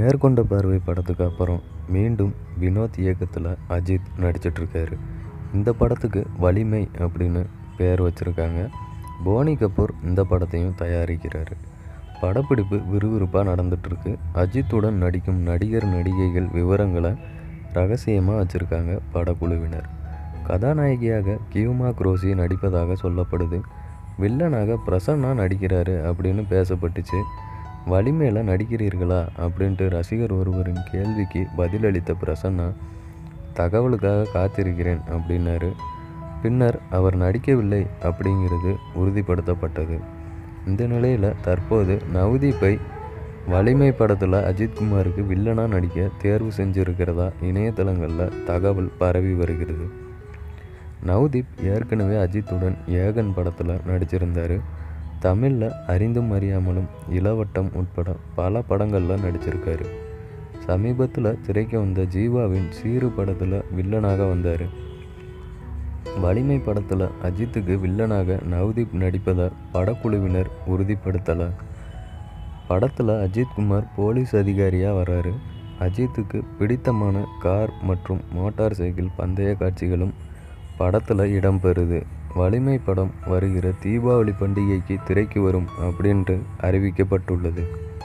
நேர்கொண்ட பார்வை படத்துக்கு அப்புறம் மீண்டும் வினோத் இயக்கத்தில் அஜித் நடிச்சிட்ருக்காரு இந்த படத்துக்கு வலிமை அப்படின்னு பேர் வச்சுருக்காங்க போனி கபூர் இந்த படத்தையும் தயாரிக்கிறாரு படப்பிடிப்பு விறுவிறுப்பாக நடந்துகிட்ருக்கு அஜித்துடன் நடிக்கும் நடிகர் நடிகைகள் விவரங்களை ரகசியமாக வச்சுருக்காங்க படக்குழுவினர் கதாநாயகியாக கியூமா குரோசி நடிப்பதாக சொல்லப்படுது வில்லனாக பிரசன்னா நடிக்கிறாரு அப்படின்னு பேசப்பட்டுச்சு வலிமையில் நடிக்கிறீர்களா அப்படின்ட்டு ரசிகர் ஒருவரின் கேள்விக்கு பதிலளித்த பிரசன்னா தகவலுக்காக காத்திருக்கிறேன் அப்படின்னாரு பின்னர் அவர் நடிக்கவில்லை அப்படிங்கிறது உறுதிப்படுத்தப்பட்டது இந்த நிலையில் தற்போது நவதீப்பை வலிமை படத்தில் அஜித்குமாருக்கு வில்லனாக நடிக்க தேர்வு செஞ்சுருக்கிறதா இணையதளங்களில் தகவல் பரவி வருகிறது நவதீப் ஏற்கனவே அஜித்துடன் ஏகன் படத்தில் நடிச்சிருந்தார் தமிழில் அறிந்தும் அறியாமலும் இளவட்டம் உட்பட பல படங்களில் நடிச்சிருக்காரு சமீபத்தில் திரைக்கு வந்த ஜீவாவின் சீரு படத்தில் வில்லனாக வந்தார் வலிமை படத்தில் அஜித்துக்கு வில்லனாக நவதீப் நடிப்பதை படக்குழுவினர் உறுதிப்படுத்தலை படத்தில் அஜித்குமார் போலீஸ் அதிகாரியாக வராரு அஜித்துக்கு பிடித்தமான கார் மற்றும் மோட்டார் சைக்கிள் பந்தய காட்சிகளும் படத்தில் இடம்பெறுது வலிமை படம் வருகிற தீபாவளி பண்டிகைக்கு திரைக்கு வரும் அப்படின்ட்டு அறிவிக்கப்பட்டுள்ளது